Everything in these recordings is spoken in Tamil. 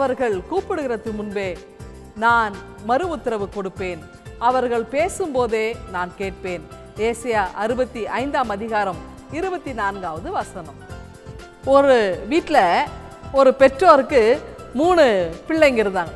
அவர்கள் கூப்பிடுகிறது முன்பே நான் மறு உத்தரவு கொடுப்பேன் அவர்கள் பேசும்போதே நான் கேட்பேன் ஏசியா அறுபத்தி ஐந்தாம் அதிகாரம் இருபத்தி நான்காவது வசனம் ஒரு வீட்டில் ஒரு பெற்றோருக்கு மூணு பிள்ளைங்க இருந்தாங்க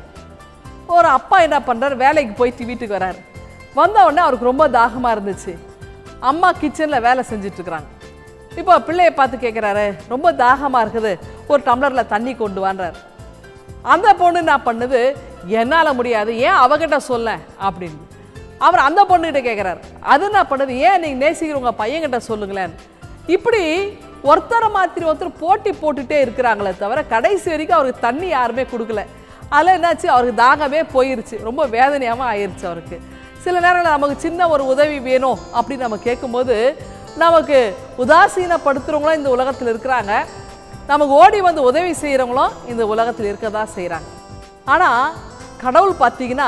ஒரு அப்பா என்ன பண்ணுறாரு வேலைக்கு போயிட்டு வீட்டுக்கு வராரு வந்த உடனே அவருக்கு ரொம்ப தாகமாக இருந்துச்சு அம்மா கிச்சனில் வேலை செஞ்சிட்ருக்குறாங்க இப்போ பிள்ளையை பார்த்து கேட்குறாரு ரொம்ப தாகமாக இருக்குது ஒரு டம்ளரில் தண்ணி கொண்டு வான்றார் அந்த பொண்ணு என்ன பண்ணுது என்னால் முடியாது ஏன் அவகிட்ட சொல்ல அப்படின்னு அவர் அந்த பொண்ணுகிட்ட கேட்குறாரு அது என்ன பண்ணுது ஏன் நீங்கள் நேசிக்கிற உங்கள் பையன்கிட்ட சொல்லுங்களேன் இப்படி ஒருத்தரை மாத்திரி ஒருத்தர் போட்டி போட்டுட்டே இருக்கிறாங்களே தவிர கடைசி வரைக்கும் அவருக்கு தண்ணி யாருமே கொடுக்கல அதில் என்னாச்சு அவருக்கு தாகமே போயிருச்சு ரொம்ப வேதனையாகவும் ஆயிருச்சு அவருக்கு சில நேரங்களில் நமக்கு சின்ன ஒரு உதவி வேணும் அப்படின்னு நம்ம கேட்கும்போது நமக்கு உதாசீனப்படுத்துகிறவங்களும் இந்த உலகத்தில் இருக்கிறாங்க நமக்கு ஓடி வந்து உதவி செய்கிறவங்களும் இந்த உலகத்தில் இருக்க தான் செய்கிறாங்க ஆனால் கடவுள் பார்த்தீங்கன்னா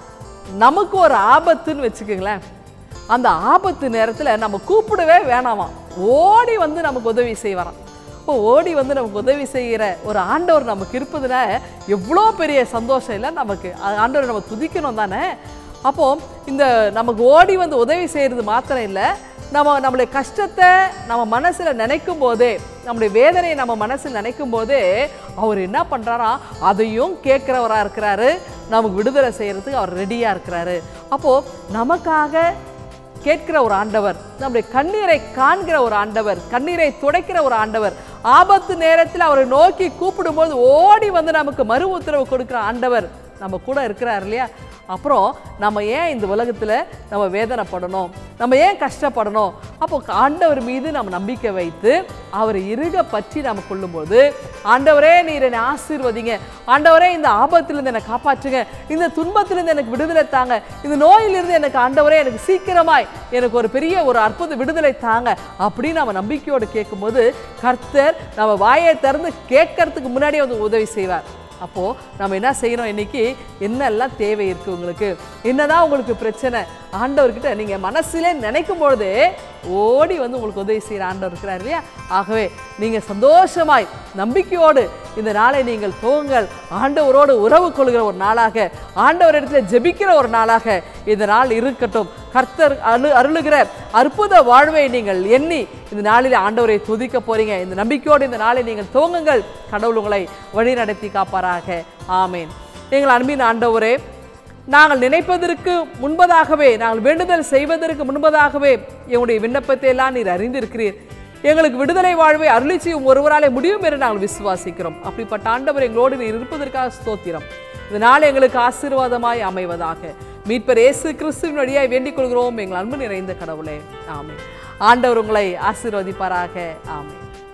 நமக்கு ஒரு ஆபத்துன்னு வச்சுக்கோங்களேன் அந்த ஆபத்து நேரத்தில் நம்ம கூப்பிடவே வேணாமாம் ஓடி வந்து நமக்கு உதவி செய்வாராம் இப்போ ஓடி வந்து நமக்கு உதவி செய்கிற ஒரு ஆண்டவர் நமக்கு இருப்பதுனா எவ்வளோ பெரிய சந்தோஷம் இல்லை நமக்கு அது ஆண்டவரை நம்ம துதிக்கணும் தானே அப்போ இந்த நமக்கு ஓடி வந்து உதவி செய்கிறது மாத்திரம் இல்லை நம்ம நம்மளுடைய கஷ்டத்தை நம்ம மனசில் நினைக்கும் போதே நம்முடைய வேதனையை நம்ம மனசில் நினைக்கும் போதே அவர் என்ன பண்ணுறாரா அதையும் கேட்குறவராக இருக்கிறாரு நமக்கு விடுதலை செய்கிறதுக்கு அவர் ரெடியாக இருக்கிறாரு அப்போது நமக்காக கேட்கிற ஒரு ஆண்டவர் நம்முடைய கண்ணீரை காண்கிற ஒரு ஆண்டவர் கண்ணீரை துடைக்கிற ஒரு ஆண்டவர் ஆபத்து நேரத்தில் அவரை நோக்கி கூப்பிடும்போது ஓடி வந்து நமக்கு மறு உத்தரவு கொடுக்கிற ஆண்டவர் நம்ம கூட இருக்கிறார் இல்லையா அப்புறம் நம்ம ஏன் இந்த உலகத்தில் நம்ம வேதனைப்படணும் நம்ம ஏன் கஷ்டப்படணும் அப்போ ஆண்டவர் மீது நம்ம நம்பிக்கை வைத்து அவரை இறுக பற்றி நம்ம கொள்ளும்போது ஆண்டவரே நீர் என்னை ஆசீர்வதிங்க ஆண்டவரே இந்த ஆபத்திலிருந்து என்னை காப்பாற்றுங்க இந்த துன்பத்திலிருந்து எனக்கு விடுதலை தாங்க இந்த நோயிலிருந்து எனக்கு ஆண்டவரே எனக்கு சீக்கிரமாய் எனக்கு ஒரு பெரிய ஒரு அற்புத விடுதலை தாங்க அப்படின்னு நம்ம நம்பிக்கையோடு கேட்கும்போது கர்த்தர் நம்ம வாயை திறந்து கேட்கறதுக்கு முன்னாடியே வந்து உதவி செய்வார் அப்போது நம்ம என்ன செய்யணும் இன்னைக்கு என்னெல்லாம் தேவை இருக்குது உங்களுக்கு என்னதான் உங்களுக்கு பிரச்சனை ஆண்டவர்கிட்ட நீங்கள் மனசிலே நினைக்கும் பொழுதே ஓடி வந்து உங்களுக்கு உதவி செய்கிற ஆண்டவர் இருக்கிறார் இல்லையா ஆகவே நீங்கள் சந்தோஷமாய் நம்பிக்கையோடு இந்த நாளை நீங்கள் துவங்கள் ஆண்டவரோடு உறவு கொள்கிற ஒரு நாளாக ஆண்டவரிடத்தில் ஜெபிக்கிற ஒரு நாளாக இந்த நாள் இருக்கட்டும் கர்த்தர் அரு அருளுகிற அற்புத வாழ்வை நீங்கள் எண்ணி இந்த நாளில் ஆண்டவரை துதிக்க போறீங்க இந்த நம்பிக்கையோடு இந்த நாளை நீங்கள் துவங்குங்கள் கடவுள் உங்களை வழி நடத்தி காப்பாராக ஆமேன் எங்கள் அன்பின் ஆண்டவரே நாங்கள் நினைப்பதற்கு முன்பதாகவே நாங்கள் வேண்டுதல் செய்வதற்கு முன்பதாகவே எங்களுடைய விண்ணப்பத்தை எல்லாம் நீர் அறிந்திருக்கிறீர் எங்களுக்கு விடுதலை வாழ்வை அருளி செய்யும் ஒருவராலே முடியும் என்று நாங்கள் விசுவாசிக்கிறோம் அப்படிப்பட்ட ஆண்டவர் எங்களோடு நீர் இருப்பதற்காக ஸ்தோத்திரம் இந்த நாள் எங்களுக்கு ஆசீர்வாதமாய் அமைவதாக மீட்பர் இயேசு கிறிஸ்துவின் வழியாய் வேண்டிக் கொள்கிறோம் எங்கள் அன்பு நிறைந்த கடவுளே ஆமென் ஆண்டவர் உங்களை ஆசீர்வதிப்பாராக ஆமென்